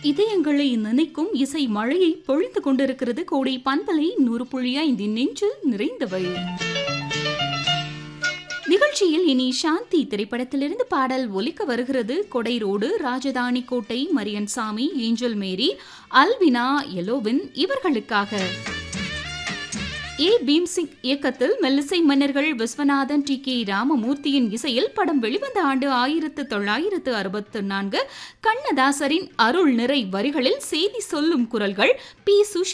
இதயங்களை நினைக்கும் இசை மழையை பொழிந்து கொண்டிருக்கிறது கோடை பண்பலை நூறு புள்ளி ஐந்தின் நெஞ்சில் நிறைந்தவை நிகழ்ச்சியில் இனி சாந்தி திரைப்படத்திலிருந்து பாடல் ஒலிக்க வருகிறது கொடை ரோடு ராஜதானி கோட்டை மரியன் சாமி ஏஞ்சல் மேரி அல்வினா எலோவின் இவர்களுக்காக ஏ பீம்சிங் இயக்கத்தில் மெல்லிசை மன்னர்கள் விஸ்வநாதன் டி கே ராமமூர்த்தியின் இசையில் படம் வெளிவந்த ஆண்டு ஆயிரத்து தொள்ளாயிரத்து அறுபத்து நான்கு கண்ணதாசரின் அருள் நிறை வரிகளில் செய்தி சொல்லும் குரல்கள் பி சுஷி